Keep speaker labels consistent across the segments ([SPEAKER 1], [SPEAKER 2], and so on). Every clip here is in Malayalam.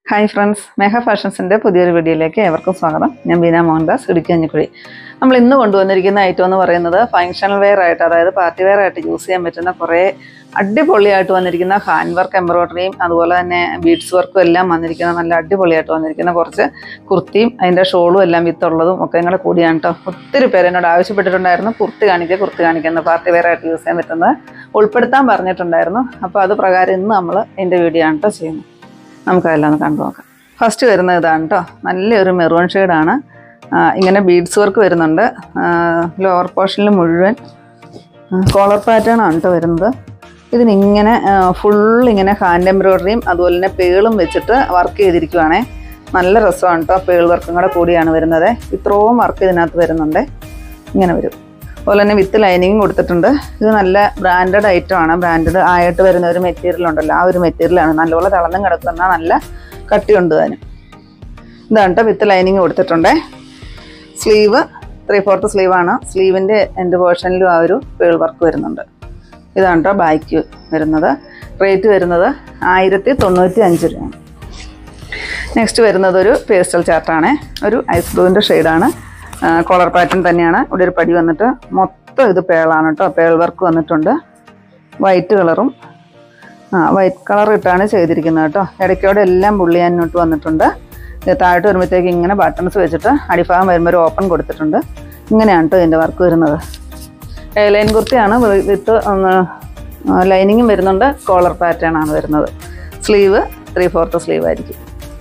[SPEAKER 1] ഹായ് ഫ്രണ്ട്സ് മേഘ ഫാഷൻസിൻ്റെ പുതിയൊരു വീഡിയോയിലേക്ക് ഏവർക്കും സ്വാഗതം ഞാൻ ബീന മോഹൻദാസ് ഇടുക്കി അഞ്ഞിക്കുഴി നമ്മൾ ഇന്ന് കൊണ്ടുവന്നിരിക്കുന്ന ഐറ്റം എന്ന് പറയുന്നത് ഫങ്ഷണൽ വെയർ ആയിട്ട് അതായത് പാർട്ടി വെയർ ആയിട്ട് യൂസ് ചെയ്യാൻ പറ്റുന്ന കുറേ അടിപൊളിയായിട്ട് വന്നിരിക്കുന്ന ഹാൻഡ് വർക്ക് എംബ്രോയ്ഡറിയും അതുപോലെ തന്നെ ബീഡ്സ് വർക്കും എല്ലാം വന്നിരിക്കുന്ന നല്ല അടിപൊളിയായിട്ട് വന്നിരിക്കുന്ന കുറച്ച് കുർത്തിയും അതിൻ്റെ ഷോളും എല്ലാം വിത്തുള്ളതും ഒക്കെ കൂടെ കൂടിയാണ് കേട്ടോ ഒത്തിരി പേര് എന്നോട് ആവശ്യപ്പെട്ടിട്ടുണ്ടായിരുന്നു കുർത്തി കാണിക്കുക കുർത്തി കാണിക്കുന്ന പാർട്ടി വെയർ ആയിട്ട് യൂസ് ചെയ്യാൻ പറ്റുന്നത് ഉൾപ്പെടുത്താൻ പറഞ്ഞിട്ടുണ്ടായിരുന്നു അപ്പോൾ അത് പ്രകാരം ഇന്ന് നമ്മൾ എൻ്റെ വീഡിയോ ആണ് കേട്ടോ ചെയ്യുന്നത് നമുക്കതെല്ലാം ഒന്ന് കണ്ടു നോക്കാം ഫസ്റ്റ് വരുന്നത് ഇതാണ് കേട്ടോ നല്ലൊരു മെറൂൺ ഷെയ്ഡാണ് ഇങ്ങനെ ബീഡ്സ് വർക്ക് വരുന്നുണ്ട് ലോവർ പോർഷനിൽ മുഴുവൻ കോളർ പാറ്റേൺ ആണ് കേട്ടോ വരുന്നത് ഇതിനിങ്ങനെ ഫുൾ ഇങ്ങനെ ഹാൻഡ് എംബ്രോയ്ഡറിയും അതുപോലെ തന്നെ പേളും വെച്ചിട്ട് വർക്ക് ചെയ്തിരിക്കുവാണേ നല്ല രസമാണ് കേട്ടോ പേൾ വർക്കും കൂടെ കൂടിയാണ് വരുന്നത് ഇത്രയും വർക്ക് ഇതിനകത്ത് വരുന്നുണ്ട് ഇങ്ങനെ വരും അതുപോലെ തന്നെ വിത്ത് ലൈനിങ്ങും കൊടുത്തിട്ടുണ്ട് ഇത് നല്ല ബ്രാൻഡഡ് ഐറ്റം ആണ് ബ്രാൻഡഡ് ആയിട്ട് വരുന്ന ഒരു മെറ്റീരിയൽ ഉണ്ടല്ലോ ആ ഒരു മെറ്റീരിയലാണ് നല്ലപോലെ തിളന്നും കിടക്കുന്ന നല്ല കട്ടിയുണ്ട് അതിന് ഇതാണ് കേട്ടോ വിത്ത് ലൈനിങ് കൊടുത്തിട്ടുണ്ട് സ്ലീവ് ത്രീ ഫോർത്ത് സ്ലീവാണ് സ്ലീവിൻ്റെ എൻഡ് പോർഷനിലും ആ ഒരു പേൾ വർക്ക് വരുന്നുണ്ട് ഇതാണ് കേട്ടോ ബാക്ക് വരുന്നത് റേറ്റ് വരുന്നത് ആയിരത്തി തൊണ്ണൂറ്റി അഞ്ച് രൂപയാണ് നെക്സ്റ്റ് വരുന്നത് ഒരു പേസ്റ്റൽ ചാർട്ടാണ് ഒരു ഐസ് ബ്ലൂവിൻ്റെ ഷെയ്ഡാണ് കോളർ പാറ്റേൺ തന്നെയാണ് ഇവിടെ ഒരു പടി വന്നിട്ട് മൊത്തം ഇത് പേളാണ് കേട്ടോ പേൾ വർക്ക് വന്നിട്ടുണ്ട് വൈറ്റ് കളറും ആ വൈറ്റ് കളർ ഇട്ടാണ് ചെയ്തിരിക്കുന്നത് കേട്ടോ ഇടയ്ക്കോടെ എല്ലാം പുള്ളിയാനോട്ട് വന്നിട്ടുണ്ട് ഇത് താഴോട്ട് വരുമ്പോഴത്തേക്ക് ഇങ്ങനെ ബട്ടൺസ് വെച്ചിട്ട് അടിഭാഗം വരുമ്പോൾ ഒരു ഓപ്പൺ കൊടുത്തിട്ടുണ്ട് ഇങ്ങനെയാണ് കേട്ടോ ഇതിൻ്റെ വർക്ക് വരുന്നത് ലൈൻ കുർത്തിയാണ് വിത്ത് ലൈനിങ്ങും വരുന്നുണ്ട് കോളർ പാറ്റേൺ ആണ് വരുന്നത് സ്ലീവ് ത്രീ ഫോർത്ത് സ്ലീവ് ആയിരിക്കും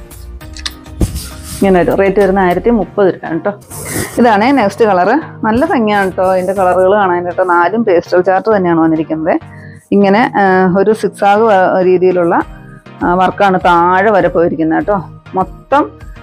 [SPEAKER 1] ഇങ്ങനെ വരും റേറ്റ് വരുന്ന ആയിരത്തി മുപ്പത് രൂപ കേട്ടോ ഇതാണ് നെക്സ്റ്റ് കളറ് നല്ല ഭംഗിയാണ് കേട്ടോ അതിൻ്റെ കളറുകൾ കാണാൻ കേട്ടോ നാലും പേസ്റ്റൽ ചാർട്ട് തന്നെയാണ് വന്നിരിക്കുന്നത് ഇങ്ങനെ ഒരു സിക്സ് ആഗ് രീതിയിലുള്ള വർക്കാണ് താഴെ വരെ പോയിരിക്കുന്നത് കേട്ടോ മൊത്തം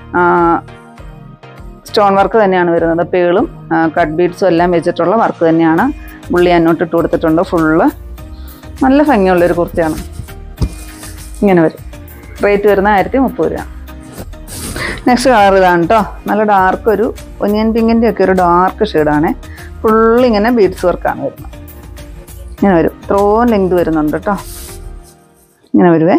[SPEAKER 1] സ്റ്റോൺ വർക്ക് തന്നെയാണ് വരുന്നത് പേളും കട്ട് ബീഡ്സും എല്ലാം വെച്ചിട്ടുള്ള വർക്ക് തന്നെയാണ് പുള്ളി അന്നോട്ട് ഇട്ട് കൊടുത്തിട്ടുണ്ട് ഫുള്ള് നല്ല ഭംഗിയുള്ളൊരു കുർത്തിയാണ് ഇങ്ങനെ വരും റേറ്റ് വരുന്ന ആയിരത്തി മുപ്പത് രൂപ നെക്സ്റ്റ് കളർ ഇതാണ് കേട്ടോ നല്ല ഡാർക്ക് ഒരു ഒനിയൻ പിങ്കിൻ്റെ ഒക്കെ ഒരു ഡാർക്ക് ഷെയ്ഡാണ് ഫുള്ള് ഇങ്ങനെ ബീഡ്സ് വർക്കാണ് വരുന്നത് ഇങ്ങനെ വരും ഇത്രയും ലെങ്ത് വരുന്നുണ്ട് കേട്ടോ ഇങ്ങനെ വരുവേ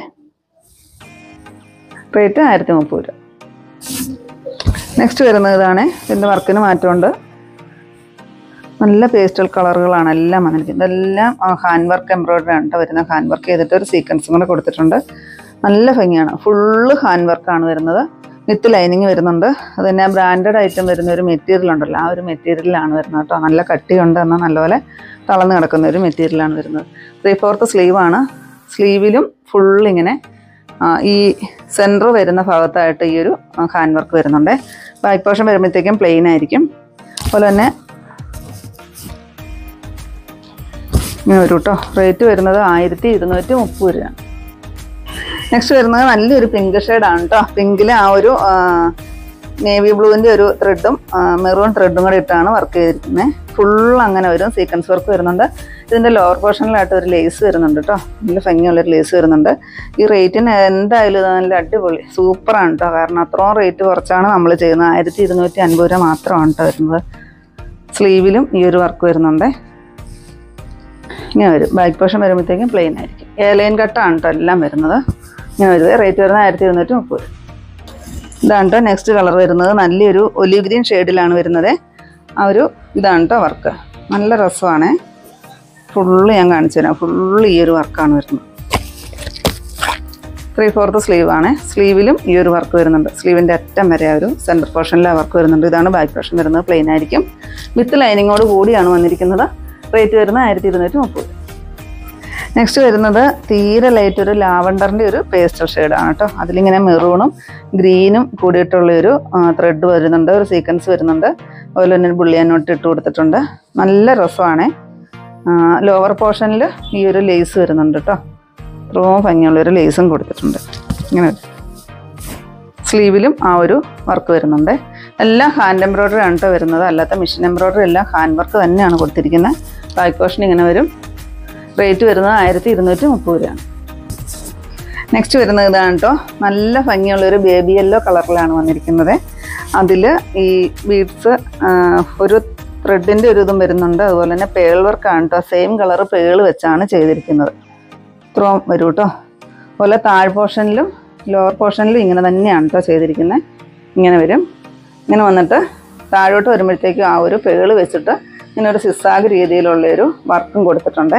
[SPEAKER 1] റേറ്റ് ആയിരത്തി മുപ്പത് രൂപ നെക്സ്റ്റ് വരുന്നത് ഇതാണ് ഇതിൻ്റെ വർക്കിന് മാറ്റമുണ്ട് നല്ല പേസ്റ്റൽ കളറുകളാണ് എല്ലാം വന്നിരിക്കുന്നത് ഇതെല്ലാം ഹാൻഡ് വർക്ക് എംബ്രോയ്ഡറി ആണ് കേട്ടോ വരുന്നത് ഹാൻഡ് വർക്ക് ചെയ്തിട്ട് ഒരു സീക്വൻസും കൂടെ കൊടുത്തിട്ടുണ്ട് നല്ല ഭംഗിയാണ് ഫുള്ള് ഹാൻഡ് വർക്കാണ് വരുന്നത് വിത്ത് ലൈനിങ് വരുന്നുണ്ട് അത് തന്നെ ബ്രാൻഡഡ് ഐറ്റം വരുന്ന ഒരു മെറ്റീരിയൽ ഉണ്ടല്ലോ ആ ഒരു മെറ്റീരിയലാണ് വരുന്നത് കേട്ടോ നല്ല കട്ടിയുണ്ട് എന്നാൽ നല്ലപോലെ തളർന്ന് കിടക്കുന്ന ഒരു മെറ്റീരിയലാണ് വരുന്നത് ത്രീ ഫോർത്ത് സ്ലീവാണ് സ്ലീവിലും ഫുൾ ഇങ്ങനെ ഈ സെൻറ്റർ വരുന്ന ഭാഗത്തായിട്ട് ഈ ഒരു ഹാൻഡ് വർക്ക് വരുന്നുണ്ട് ബാക്ക് പോർഷൻ വരുമ്പോഴത്തേക്കും പ്ലെയിൻ ആയിരിക്കും അതുപോലെ തന്നെ ഇങ്ങനെ വരും കേട്ടോ റേറ്റ് വരുന്നത് ആയിരത്തി ഇരുന്നൂറ്റി മുപ്പത് രൂപ നെക്സ്റ്റ് വരുന്നത് നല്ലൊരു പിങ്ക് ഷെയ്ഡാണ് കേട്ടോ പിങ്കിൽ ആ ഒരു നേവി ബ്ലൂവിൻ്റെ ഒരു ത്രെഡും മെറൂൺ ത്രെഡും കൂടെ ഇട്ടാണ് വർക്ക് ചെയ്തിരിക്കുന്നത് ഫുൾ അങ്ങനെ വരും സീക്വൻസ് വർക്ക് വരുന്നുണ്ട് ഇതിൻ്റെ ലോവർ പോർഷനിലായിട്ട് ഒരു ലേസ് വരുന്നുണ്ട് കേട്ടോ നല്ല ഭംഗിയുള്ളൊരു ലേസ് വരുന്നുണ്ട് ഈ റേറ്റിന് എന്തായാലും ഇത് നല്ല അടിപൊളി സൂപ്പറാണ് കേട്ടോ കാരണം അത്രയും റേറ്റ് കുറച്ചാണ് നമ്മൾ ചെയ്യുന്നത് ആയിരത്തി ഇരുന്നൂറ്റി അൻപത് രൂപ മാത്രമാണ് കേട്ടോ വരുന്നത് സ്ലീവിലും ഈ ഒരു വർക്ക് വരുന്നുണ്ട് ഇങ്ങനെ വരും ബാക്ക് പോർഷൻ വരുമ്പോഴത്തേക്കും പ്ലെയിൻ ആയിരിക്കും എ ലൈൻ കട്ടാണ് കേട്ടോ എല്ലാം വരുന്നത് ഇങ്ങനെ വരുന്നത് റേറ്റ് വരുന്നത് ആയിരത്തി ഇരുന്നൂറ്റി മുപ്പത് ഇതാണ് കേട്ടോ നെക്സ്റ്റ് കളർ വരുന്നത് നല്ലൊരു ഒലിവ് ഗ്രീൻ ഷെയ്ഡിലാണ് വരുന്നത് ആ ഒരു ഇതാണ് കേട്ടോ വർക്ക് നല്ല രസമാണ് ഫുള്ള് ഞാൻ കാണിച്ചു തരാം ഫുള്ള് ഈ ഒരു വർക്കാണ് വരുന്നത് ത്രീ ഫോർത്ത് സ്ലീവാണ് സ്ലീവിലും ഈ ഒരു വർക്ക് വരുന്നുണ്ട് സ്ലീവിൻ്റെ അറ്റം വരെ ആ ഒരു സെൻറ്റർ പോർഷനിൽ ആ വർക്ക് വരുന്നുണ്ട് ഇതാണ് ബാക്ക് പോർഷൻ വരുന്നത് പ്ലെയിൻ ആയിരിക്കും വിത്ത് ലൈനിങ്ങോട് കൂടിയാണ് വന്നിരിക്കുന്നത് റേറ്റ് വരുന്നത് ആയിരത്തി ഇരുന്നൂറ്റി മുപ്പത് നെക്സ്റ്റ് വരുന്നത് തീരെ ലൈറ്റ് ഒരു ലാവണ്ടറിൻ്റെ ഒരു പേസ്റ്റൽ ഷെയ്ഡാണ് കേട്ടോ അതിലിങ്ങനെ മെറൂണും ഗ്രീനും കൂടിയിട്ടുള്ള ഒരു ത്രെഡ് വരുന്നുണ്ട് ഒരു സീക്വൻസ് വരുന്നുണ്ട് അതുപോലെ തന്നെ ഒരു ബുള്ളിയാനോട്ട് ഇട്ട് കൊടുത്തിട്ടുണ്ട് നല്ല രസമാണ് ലോവർ പോർഷനിൽ ഈ ഒരു ലേസ് വരുന്നുണ്ട് കേട്ടോ ഇത്രയും ഭംഗിയുള്ള ഒരു ലേസും കൊടുത്തിട്ടുണ്ട് ഇങ്ങനെ സ്ലീവിലും ആ ഒരു വർക്ക് വരുന്നുണ്ട് എല്ലാം ഹാൻഡ് എംബ്രോയ്ഡറി ആണ് കേട്ടോ വരുന്നത് അല്ലാത്ത മെഷീൻ എംബ്രോയ്ഡറി എല്ലാം ഹാൻഡ് വർക്ക് തന്നെയാണ് കൊടുത്തിരിക്കുന്നത് ബാക്ക് പോർഷൻ ഇങ്ങനെ വരും റേറ്റ് വരുന്നത് ആയിരത്തി ഇരുന്നൂറ്റി മുപ്പത് രൂപയാണ് നെക്സ്റ്റ് വരുന്നത് ഇതാണ് കേട്ടോ നല്ല ഭംഗിയുള്ള ഒരു ബേബി യെല്ലോ കളറിലാണ് വന്നിരിക്കുന്നത് അതിൽ ഈ ബീഡ്സ് ഒരു ത്രെഡിൻ്റെ ഒരു ഇതും വരുന്നുണ്ട് അതുപോലെ തന്നെ പേൾ വർക്കാണ് കേട്ടോ സെയിം കളർ പേൾ വെച്ചാണ് ചെയ്തിരിക്കുന്നത് ഇത്രയും വരും കേട്ടോ അതുപോലെ താഴ് പോർഷനിലും ലോവർ പോർഷനിലും ഇങ്ങനെ തന്നെയാണ് കേട്ടോ ചെയ്തിരിക്കുന്നത് ഇങ്ങനെ വരും ഇങ്ങനെ വന്നിട്ട് താഴോട്ട് വരുമ്പോഴത്തേക്കും ആ ഒരു പേള് വെച്ചിട്ട് ഇങ്ങനെ ഒരു സിസാഗ് രീതിയിലുള്ളൊരു വർക്കും കൊടുത്തിട്ടുണ്ട്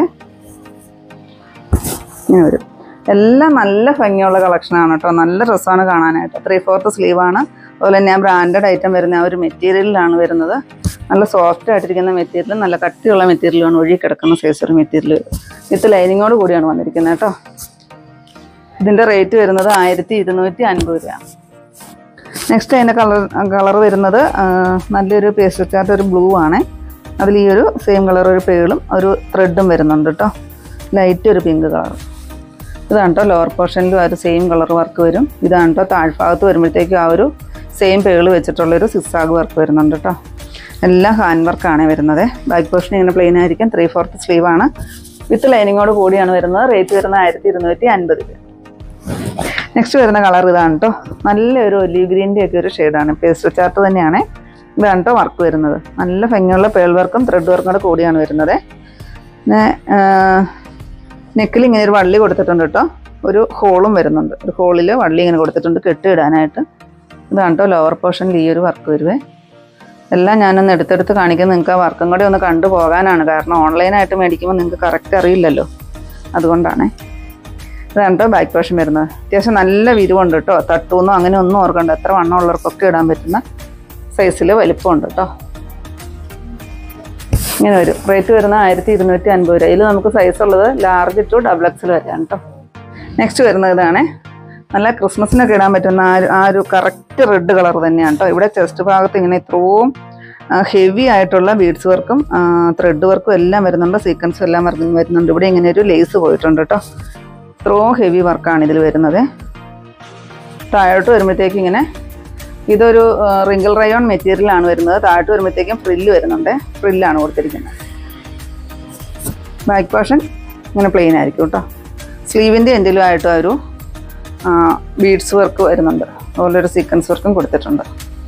[SPEAKER 1] ഇങ്ങനെ വരും എല്ലാം നല്ല ഭംഗിയുള്ള കളക്ഷനാണ് കേട്ടോ നല്ല രസമാണ് കാണാനായിട്ട് ത്രീ ഫോർത്ത് സ്ലീവാണ് അതുപോലെ തന്നെ ആ ബ്രാൻഡഡ് ഐറ്റം വരുന്ന ആ ഒരു മെറ്റീരിയലിലാണ് വരുന്നത് നല്ല സോഫ്റ്റ് ആയിട്ടിരിക്കുന്ന മെറ്റീരിയൽ നല്ല കട്ടിയുള്ള മെറ്റീരിയലാണ് ഒഴുകി കിടക്കുന്ന സൈസ് ഒരു മെറ്റീരിയൽ വിത്ത് ലൈനിങ്ങോട് കൂടിയാണ് വന്നിരിക്കുന്നത് കേട്ടോ ഇതിൻ്റെ റേറ്റ് വരുന്നത് ആയിരത്തി ഇരുന്നൂറ്റി അൻപത് രൂപ നെക്സ്റ്റ് അതിൻ്റെ കളർ കളർ വരുന്നത് ആ, നല്ലൊരു പേസ്റ്റ് ചാർട്ട് ഒരു ബ്ലൂ ആണ് അതിൽ ഈ ഒരു സെയിം കളർ ഒരു പേളും ഒരു ത്രെഡും വരുന്നുണ്ട് കേട്ടോ ലൈറ്റ് ഒരു പിങ്ക് കളർ ഇതാണ് കേട്ടോ ലോവർ പോർഷനിലും ആ ഒരു സെയിം കളർ വർക്ക് വരും ഇതാണ് കേട്ടോ താഴ്ഭാഗത്ത് വരുമ്പോഴത്തേക്കും ആ ഒരു സെയിം പേള് വെച്ചിട്ടുള്ളൊരു സിക്സാഗ് വർക്ക് വരുന്നുണ്ട് കേട്ടോ എല്ലാം ഹാൻഡ് വർക്കാണ് വരുന്നത് ബാക്ക് പോർഷൻ ഇങ്ങനെ പ്ലെയിൻ ആയിരിക്കും ത്രീ ഫോർത്ത് സ്ലീവ് ആണ് വിത്ത് ലൈനിങ്ങോട് കൂടിയാണ് വരുന്നത് റേറ്റ് വരുന്നത് ആയിരത്തി ഇരുന്നൂറ്റി അൻപത് രൂപ നെക്സ്റ്റ് വരുന്ന കളർ ഇതാണ് കേട്ടോ നല്ലൊരു ഒലീവ് ഗ്രീൻ്റെ ഒക്കെ ഒരു ഷെയ്ഡാണ് പേസ്റ്റ് ചാർട്ട് തന്നെയാണ് ഇതാണ് കേട്ടോ വർക്ക് വരുന്നത് നല്ല ഭംഗിയുള്ള പേൾ വർക്കും ത്രെഡ് വർക്കും കൂടെ കൂടിയാണ് വരുന്നത് പിന്നെ നെക്കിൽ ഇങ്ങനെ ഒരു വള്ളി കൊടുത്തിട്ടുണ്ട് കേട്ടോ ഒരു ഹോളും വരുന്നുണ്ട് ഒരു ഹോളിൽ വള്ളി ഇങ്ങനെ കൊടുത്തിട്ടുണ്ട് കെട്ടിയിടാനായിട്ട് ഇതാണ് കേട്ടോ ലോവർ പോർഷനിൽ ഈ ഒരു വർക്ക് വരുവേ എല്ലാം ഞാനൊന്ന് എടുത്തെടുത്ത് കാണിക്കുന്നത് നിങ്ങൾക്ക് ആ വർക്കും കൂടെ ഒന്ന് കണ്ടു പോകാനാണ് കാരണം ഓൺലൈനായിട്ട് മേടിക്കുമ്പോൾ നിങ്ങൾക്ക് കറക്റ്റ് അറിയില്ലല്ലോ അതുകൊണ്ടാണേ ഇതാണ് കേട്ടോ ബാക്ക് പോർഷൻ വരുന്നത് അത്യാവശ്യം നല്ല വിരിവുണ്ട് കേട്ടോ തട്ടൂന്നോ അങ്ങനെ ഒന്നും ഓർക്കണ്ട എത്ര വണ്ണം ഉള്ളവർക്കൊക്കെ ഇടാൻ പറ്റുന്ന സൈസിൽ വലിപ്പമുണ്ട് കേട്ടോ ഇങ്ങനെ വരും റേറ്റ് വരുന്നത് ആയിരത്തി ഇരുന്നൂറ്റി അൻപത് രൂപ ഇതിൽ നമുക്ക് സൈസ് ഉള്ളത് ലാർജ് ടു ഡബിൾ എക്സൽ വരെയാണ് കേട്ടോ നെക്സ്റ്റ് വരുന്നത് ഇതാണ് നല്ല ക്രിസ്മസിനൊക്കെ ഇടാൻ പറ്റുന്ന ആ ഒരു ആ ഒരു കറക്റ്റ് റെഡ് കളർ തന്നെയാണ് കേട്ടോ ഇവിടെ ചെസ്റ്റ് ഭാഗത്ത് ഇങ്ങനെ ഇത്രയും ഹെവി ആയിട്ടുള്ള ബീഡ്സ് വർക്കും ത്രെഡ് വർക്കും എല്ലാം വരുന്നുണ്ട് സീക്വൻസും എല്ലാം വരുന്ന- വരുന്നുണ്ട് ഇവിടെ ഇങ്ങനെ ഒരു ലേസ് പോയിട്ടുണ്ട് കേട്ടോ ഇത്രയും ഹെവി വർക്കാണ് ഇതിൽ വരുന്നത് താഴോട്ട് വരുമ്പോഴത്തേക്കും ഇങ്ങനെ ഇതൊരു റിങ്കിൾ റയോൺ മെറ്റീരിയൽ ആണ് വരുന്നത് താഴോട്ട് വരുമ്പോഴത്തേക്കും ഫ്രില്ല് വരുന്നുണ്ട് ഫ്രില്ലാണ് കൊടുത്തിരിക്കുന്നത് ബാക്ക് പോർഷൻ ഇങ്ങനെ പ്ലെയിൻ ആയിരിക്കും കേട്ടോ സ്ലീവിൻ്റെ എൻഡിലും ആയിട്ട് ഒരു ബീഡ്സ് വർക്ക് വരുന്നുണ്ട് അതുപോലെ ഒരു സീക്വൻസ് വർക്കും കൊടുത്തിട്ടുണ്ട്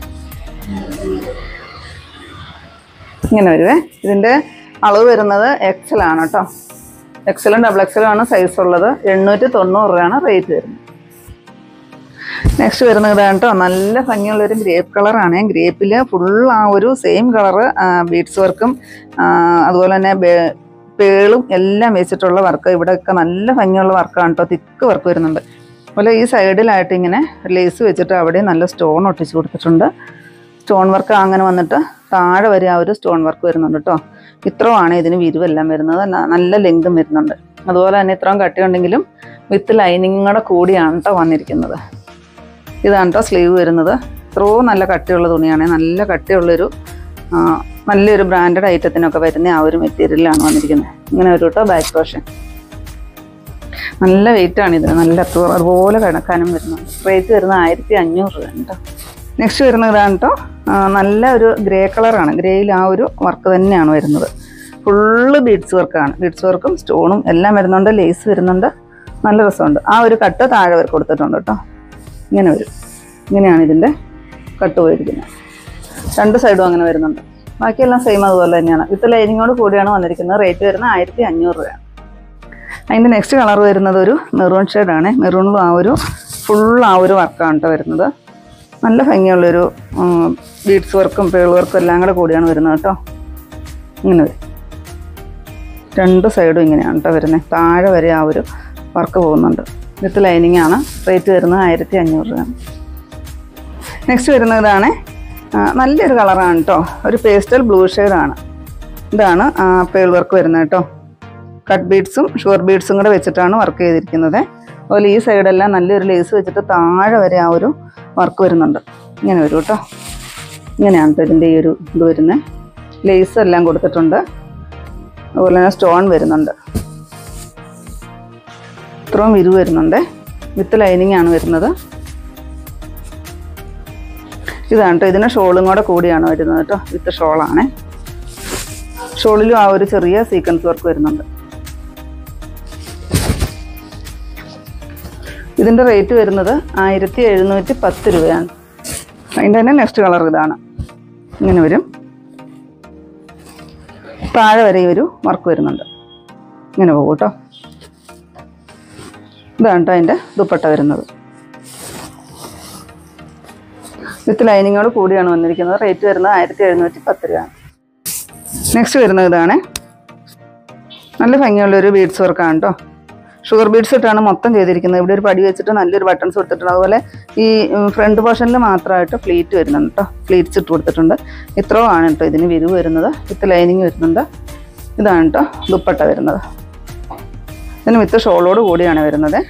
[SPEAKER 1] ഇങ്ങനെ വരുവേ ഇതിൻ്റെ അളവ് വരുന്നത് എക്സൽ ആണ് കേട്ടോ എക്സലും ഡബിൾ എക്സലും ആണ് സൈസ് ഉള്ളത് എണ്ണൂറ്റി തൊണ്ണൂറ് രൂപയാണ് റേറ്റ് വരുന്നത് നെക്സ്റ്റ് വരുന്നത് ഇതാണ് കേട്ടോ നല്ല ഭംഗിയുള്ളൊരു ഗ്രേപ്പ് കളറാണ് ഗ്രേപ്പിൽ ഫുൾ ആ ഒരു സെയിം കളറ് ബീഡ്സ് വർക്കും അതുപോലെ തന്നെ ബേ- പേളും എല്ലാം വെച്ചിട്ടുള്ള വർക്ക് ഇവിടെയൊക്കെ നല്ല ഭംഗിയുള്ള വർക്കാണ് കേട്ടോ തിക്ക് വർക്ക് വരുന്നുണ്ട് അതുപോലെ ഈ സൈഡിലായിട്ട് ഇങ്ങനെ ലേസ് വെച്ചിട്ട് അവിടെ നല്ല സ്റ്റോൺ ഒട്ടിച്ച് കൊടുത്തിട്ടുണ്ട് സ്റ്റോൺ വർക്ക് അങ്ങനെ വന്നിട്ട് താഴെ വരെ ആ ഒരു സ്റ്റോൺ വർക്ക് വരുന്നുണ്ട് കേട്ടോ ഇത്രയുമാണ് ഇതിന് വിരിവെല്ലാം വരുന്നത് ന- നല്ല ലെങ്തും വരുന്നുണ്ട് അതുപോലെ തന്നെ ഇത്രയും കട്ടിയുണ്ടെങ്കിലും വിത്ത് ലൈനിങ്ങോടെ കൂടിയാണ് കേട്ടോ വന്നിരിക്കുന്നത് ഇതാണ് കേട്ടോ സ്ലീവ് വരുന്നത് ഇത്രയും നല്ല കട്ടിയുള്ള തുണിയാണ് നല്ല കട്ടിയുള്ളൊരു ആ, നല്ലൊരു ബ്രാൻഡഡ് ഐറ്റത്തിനൊക്കെ വരുന്ന ആ ഒരു മെറ്റീരിയലാണ് വന്നിരിക്കുന്നത് ഇങ്ങനെ ഒരു കേട്ടോ ബാക്ക് പോർഷൻ നല്ല വെയിറ്റ് ആണ് ഇതിന് നല്ല അത്തു- അതുപോലെ കിടക്കാനും വരുന്നുണ്ട് റേറ്റ് വരുന്നത് ആയിരത്തി അഞ്ഞൂറ് രൂപ കേട്ടോ നെക്സ്റ്റ് വരുന്നത് ഇതാണ് കേട്ടോ ആ, നല്ല ഒരു ഗ്രേ കളറാണ് ഗ്രേയിൽ ആ ഒരു വർക്ക് തന്നെയാണ് വരുന്നത് ഫുള്ള് ബീഡ്സ് വർക്കാണ് ബീഡ്സ് വർക്കും സ്റ്റോണും എല്ലാം വരുന്നുണ്ട് ലേസ് വരുന്നുണ്ട് നല്ല രസമുണ്ട് ആ ഒരു കട്ട് താഴെ വരെ കൊടുത്തിട്ടുണ്ട് കേട്ടോ ഇങ്ങനെ വരും ഇങ്ങനെയാണ് ഇതിൻ്റെ കട്ട് പോയിരിക്കുന്നത് രണ്ട് സൈഡും അങ്ങനെ വരുന്നുണ്ട് ബാക്കിയെല്ലാം സെയിം അതുപോലെ തന്നെയാണ് വിത്ത് ലൈനിങ്ങോട് കൂടിയാണ് വന്നിരിക്കുന്നത് റേറ്റ് വരുന്നത് ആയിരത്തി അഞ്ഞൂറ് രൂപയാണ് അതിൻ്റെ നെക്സ്റ്റ് കളർ വരുന്നത് ഒരു മെറൂൺ ഷെയ്ഡാണ് മെറൂണിലും ആ ഒരു ഫുൾ ആ ഒരു വർക്കാണ് കേട്ടോ വരുന്നത് നല്ല ഭംഗിയുള്ളൊരു ബീഡ്സ് വർക്കും പേൾ വർക്കും എല്ലാം കൂടെ കൂടിയാണ് വരുന്നത് കേട്ടോ ഇങ്ങനെ വരും രണ്ട് സൈഡും ഇങ്ങനെയാണ് കേട്ടോ വരുന്നത് താഴെ വരെ ആ ഒരു വർക്ക് പോകുന്നുണ്ട് വിത്ത് ലൈനിങ് ആണ് റേറ്റ് വരുന്നത് ആയിരത്തി അഞ്ഞൂറ് രൂപ നെക്സ്റ്റ് വരുന്നത് ഇതാണ് ആ, നല്ലൊരു കളറാണ് കേട്ടോ ഒരു പേസ്റ്റൽ ബ്ലൂ ഷെയ്ഡാണ് ഇതാണ് പേൾ വർക്ക് വരുന്നത് കേട്ടോ കട്ട് ബീഡ്സും ഷുവർ ബീഡ്സും കൂടെ വെച്ചിട്ടാണ് വർക്ക് ചെയ്തിരിക്കുന്നത് അതുപോലെ ഈ സൈഡെല്ലാം നല്ലൊരു ലേസ് വെച്ചിട്ട് താഴെ വരെ ആ ഒരു വർക്ക് വരുന്നുണ്ട് ഇങ്ങനെ വരും കേട്ടോ ഇങ്ങനെയാണ് കേട്ടോ ഇതിൻ്റെ ഈ ഒരു ഇത് വരുന്നത് ലേസ് എല്ലാം കൊടുത്തിട്ടുണ്ട് അതുപോലെ തന്നെ സ്റ്റോൺ വരുന്നുണ്ട് ഇത്രയും വിരിവ് വരുന്നുണ്ട് വിത്ത് ലൈനിങ് ആണ് വരുന്നത് ഇതാണ് കേട്ടോ ഇതിന് ഷോളും കൂടെ കൂടിയാണ് വരുന്നത് കേട്ടോ വിത്ത് ഷോളാണ് ഷോളിലും ആ ഒരു ചെറിയ സീക്വൻസ് വർക്ക് വരുന്നുണ്ട് ഇതിൻ്റെ റേറ്റ് വരുന്നത് ആയിരത്തി എഴുന്നൂറ്റി പത്ത് രൂപയാണ് അതിൻ്റെ തന്നെ നെക്സ്റ്റ് കളർ ഇതാണ് ഇങ്ങനെ വരും താഴെ വരെ ഈ ഒരു വർക്ക് വരുന്നുണ്ട് ഇങ്ങനെ പോകും കേട്ടോ ഇതാണ് കേട്ടോ അതിൻ്റെ ദുപ്പട്ട വരുന്നത് വിത്ത് ലൈനിങ്ങോട് കൂടിയാണ് വന്നിരിക്കുന്നത് റേറ്റ് വരുന്നത് ആയിരത്തി എഴുന്നൂറ്റി പത്ത് രൂപയാണ് നെക്സ്റ്റ് വരുന്നത് ഇതാണ് നല്ല ഭംഗിയുള്ളൊരു ബീഡ്സ് വർക്കാണ് കേട്ടോ ഷുഗർ ബീഡ്സ് ഇട്ടാണ് മൊത്തം ചെയ്തിരിക്കുന്നത് ഇവിടെ ഒരു പടി വെച്ചിട്ട് നല്ലൊരു ബട്ടൺസ് കൊടുത്തിട്ടുണ്ട് അതുപോലെ ഈ ഫ്രണ്ട് പോർഷനിൽ മാത്രമായിട്ട് ഫ്ലീറ്റ് വരുന്നുണ്ട് കേട്ടോ ഫ്ലീറ്റ്സ് ഇട്ട് കൊടുത്തിട്ടുണ്ട് ഇത്രയും ആണ് കേട്ടോ ഇതിന് വിരിവ് വരുന്നത് വിത്ത് ലൈനിങ് വരുന്നുണ്ട് ഇതാണ് കേട്ടോ ദുപ്പട്ട വരുന്നത് ഇതിന് വിത്ത് ഷോളോട് കൂടിയാണ് വരുന്നത്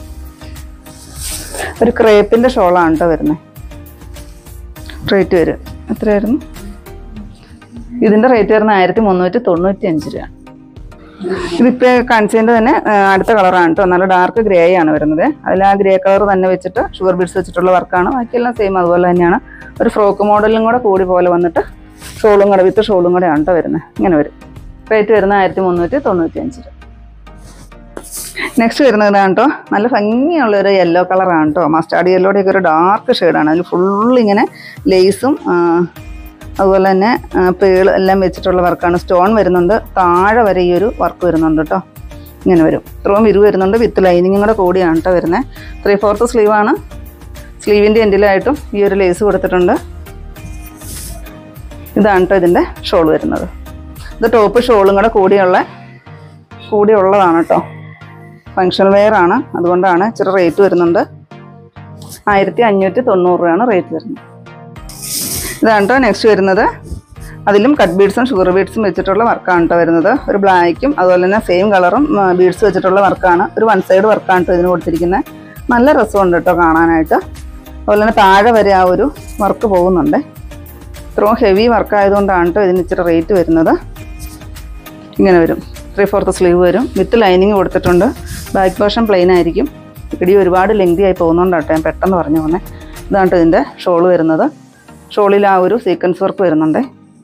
[SPEAKER 1] ഒരു ക്രേപ്പിൻ്റെ ഷോളാണ് കേട്ടോ വരുന്നത് റേറ്റ് വരും എത്രയായിരുന്നു ഇതിൻ്റെ റേറ്റ് വരുന്നത് ആയിരത്തി മുന്നൂറ്റി തൊണ്ണൂറ്റി അഞ്ച് രൂപ ഇതിപ്പോൾ കാണിച്ചതിൻ്റെ തന്നെ ആ, അടുത്ത കളറാണ് കേട്ടോ നല്ല ഡാർക്ക് ഗ്രേ ആണ് വരുന്നത് അതിൽ ആ ഗ്രേ കളർ തന്നെ വെച്ചിട്ട് ഷുഗർ ബീഡ്സ് വെച്ചിട്ടുള്ള വർക്കാണ് ബാക്കിയെല്ലാം സെയിം അതുപോലെ തന്നെയാണ് ഒരു ഫ്രോക്ക് മോഡലും കൂടെ കൂടി പോലെ വന്നിട്ട് ഷോളും കൂടെ വിത്ത് ഷോളും കൂടെ ആണ് കേട്ടോ വരുന്നത് ഇങ്ങനെ വരും റേറ്റ് വരുന്നത് ആയിരത്തി മുന്നൂറ്റി തൊണ്ണൂറ്റി അഞ്ച് രൂപ നെക്സ്റ്റ് വരുന്നത് ഇതാണ് കേട്ടോ നല്ല ഭംഗിയുള്ള ഒരു യെല്ലോ കളറാണ് കേട്ടോ മസ്റ്റാർഡ് യെല്ലോടെ ഒക്കെ ഒരു ഡാർക്ക് ഷെയ്ഡാണ് അതിൽ ഫുൾ ഇങ്ങനെ ലേസും അതുപോലെ തന്നെ പേൾ എല്ലാം വെച്ചിട്ടുള്ള വർക്കാണ് സ്റ്റോൺ വരുന്നുണ്ട് താഴെ വരെ ഈ ഒരു വർക്ക് വരുന്നുണ്ട് കേട്ടോ ഇങ്ങനെ വരും ഇത്രയും വിരു വരുന്നുണ്ട് വിത്ത് ലൈനിങ്ങും കൂടെ കൂടിയാണ് കേട്ടോ വരുന്നത് ത്രീ ഫോർത്ത് സ്ലീവാണ് സ്ലീവിൻ്റെ എൻഡിലായിട്ടും ഈ ഒരു ലേസ് കൊടുത്തിട്ടുണ്ട് ഇതാണ് കേട്ടോ ഇതിൻ്റെ ഷോൾ വരുന്നത് ഇത് ടോപ്പ് ഷോളും കൂടെ കൂടിയുള്ള കൂടിയുള്ളതാണ് കേട്ടോ ഫങ്ഷൻ വെയർ ആണ് അതുകൊണ്ടാണ് ഇച്ചിരി റേറ്റ് വരുന്നുണ്ട് ആയിരത്തി അഞ്ഞൂറ്റി തൊണ്ണൂറ് രൂപയാണ് റേറ്റ് വരുന്നത് ഇതാണ് കേട്ടോ നെക്സ്റ്റ് വരുന്നത് അതിലും കട്ട് ബീഡ്സും ഷുഗർ ബീഡ്സും വെച്ചിട്ടുള്ള വർക്കാണ് കേട്ടോ വരുന്നത് ഒരു ബ്ലാക്കും അതുപോലെ തന്നെ സെയിം കളറും ബീഡ്സ് വെച്ചിട്ടുള്ള വർക്കാണ് ഒരു വൺ സൈഡ് വർക്കാണ് കേട്ടോ ഇതിന് കൊടുത്തിരിക്കുന്നത് നല്ല രസമുണ്ട് കേട്ടോ കാണാനായിട്ട് അതുപോലെ തന്നെ താഴെ വരെ ആ ഒരു വർക്ക് പോകുന്നുണ്ട് ഇത്രയും ഹെവി വർക്ക് ആയതുകൊണ്ടാണ് കേട്ടോ ഇതിന് ഇച്ചിരി റേറ്റ് വരുന്നത് ഇങ്ങനെ വരും ത്രീ ഫോർത്ത് സ്ലീവ് വരും വിത്ത് ലൈനിങ് കൊടുത്തിട്ടുണ്ട് ബാക്ക് പോർഷൻ പ്ലെയിൻ ആയിരിക്കും ഇടി ഒരുപാട് ലെങ്തി ആയി പോകുന്നതുകൊണ്ടാട്ടോ ഞാൻ പെട്ടെന്ന് പറഞ്ഞു പോകുന്നത് ഇതാണ് ട്ടോ ഇതിൻ്റെ ഷോൾ വരുന്നത് ഷോളിൽ ആ ഒരു സീക്വൻസ് വർക്ക് വരുന്നുണ്ട്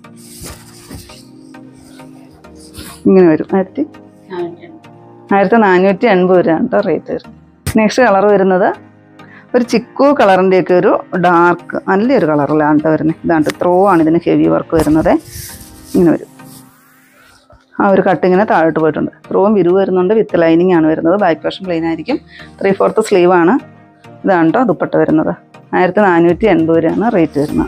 [SPEAKER 1] ഇങ്ങനെ വരും ആയിരത്തി ആയിരത്തി നാനൂറ്റി എൺപത് രൂപയാണ് കേട്ടോ റേറ്റ് വരും നെക്സ്റ്റ് കളർ വരുന്നത് ഒരു ചിക്കു കളറിൻ്റെയൊക്കെ ഒരു ഡാർക്ക് നല്ലൊരു കളറിലാണ് കേട്ടോ വരുന്നത് ഇതാണ് ത്രോ ആണ് ഇതിന് ഹെവി വർക്ക് വരുന്നത് ഇങ്ങനെ വരും ആ ഒരു കട്ട് ഇങ്ങനെ താഴോട്ട് പോയിട്ടുണ്ട് ത്രോവും വിരിവ് വരുന്നുണ്ട് വിത്ത് ലൈനിങ് ആണ് വരുന്നത് ബാക്ക് വശം പ്ലെയിൻ ആയിരിക്കും ത്രീ ഫോർത്ത് സ്ലീവ് ആണ് ഇതാണ് കേട്ടോ ദുപ്പട്ട വരുന്നത് ആയിരത്തി നാനൂറ്റി എൺപത് രൂപയാണ് റേറ്റ് വരുന്നത്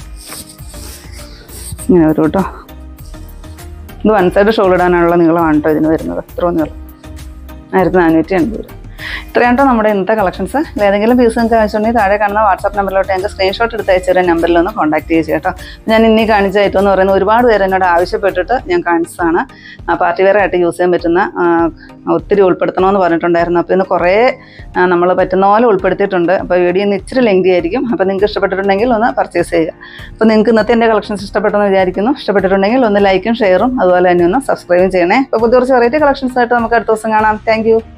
[SPEAKER 1] ഇങ്ങനെ വരും കേട്ടോ ഇത് വൺ സൈഡ് ഷോൾ ഇടാനുള്ള നീളമാണ് കേട്ടോ ഇതിന് വരുന്നത് ഇത്രയും നീളം ആയിരത്തി നാനൂറ്റി എൺപത് രൂപ ഇത്രയാണ് കേട്ടോ നമ്മുടെ ഇന്നത്തെ കളക്ഷൻസ് ഏതെങ്കിലും പീസ് നിങ്ങൾക്ക് ആവശ്യമുണ്ടെങ്കിൽ താഴെ കാണുന്ന വാട്സാപ്പ് നമ്പറിലോട്ട് ഞങ്ങൾക്ക് സ്ക്രീൻഷോട്ട് എടുത്ത് അയച്ചു തരാൻ നമ്പറിൽ ഒന്ന് കോൺടാക്ട് ചെയ്യുക കേട്ടോ ഞാൻ ഇന്നീ കാണിച്ച ഐറ്റം എന്ന് പറയുന്നത് ഒരുപാട് പേര് എന്നോട് ആവശ്യപ്പെട്ടിട്ട് ഞാൻ കാണിച്ചതാണ് പാർട്ടി വെയർ ആയിട്ട് യൂസ് ചെയ്യാൻ പറ്റുന്ന ആ, ഒത്തിരി ഉൾപ്പെടുത്തണമെന്ന് പറഞ്ഞിട്ടുണ്ടായിരുന്നു അപ്പോൾ ഇന്ന് കുറേ നമ്മൾ പറ്റുന്ന പോലെ ഉൾപ്പെടുത്തിയിട്ടുണ്ട് അപ്പോൾ വീഡിയോ ഇന്ന് ഇച്ചിരി ലെങ്തി ആയിരിക്കും അപ്പോൾ നിങ്ങൾക്ക് ഇഷ്ടപ്പെട്ടിട്ടുണ്ടെങ്കിൽ ഒന്ന് പർച്ചേസ് ചെയ്യുക അപ്പോൾ നിങ്ങൾക്ക് ഇന്നത്തെ എൻ്റെ കളക്ഷൻസ് ഇഷ്ടപ്പെട്ടെന്ന് വിചാരിക്കുന്നു ഇഷ്ടപ്പെട്ടിട്ടുണ്ടെങ്കിൽ ഒന്ന് ലൈക്കും ഷെയറും അതുപോലെ തന്നെ ഒന്ന് സബ്സ്ക്രൈബും ചെയ്യണേ അപ്പോൾ പുതിയ കുറച്ച് വെറൈറ്റി കളക്ഷൻസ് ആയിട്ട് നമുക്ക് അടുത്ത ദിവസം കാണാം താങ്ക്